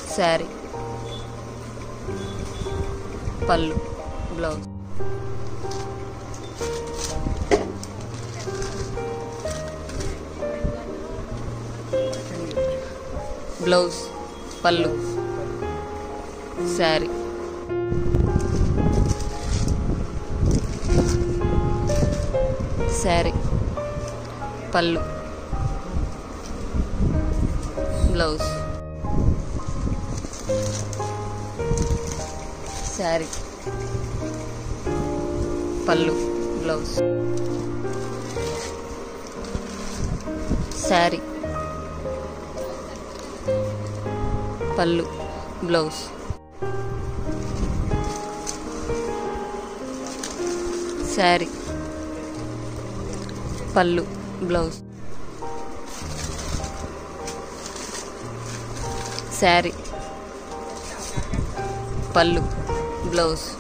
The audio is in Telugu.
శారీ పళ్ళు బ్లౌజ్ బ్లౌజ్ పళ్ళు శారీ శారీ పళ్ళు బ్లౌజ్ శారీ పళ్ళు బ్లౌజ్ శారీ పళ్ళు బ్లౌజ్ శారీ పళ్ళు బ్లౌజ్ శారీ పళ్ళు బ్లౌజ్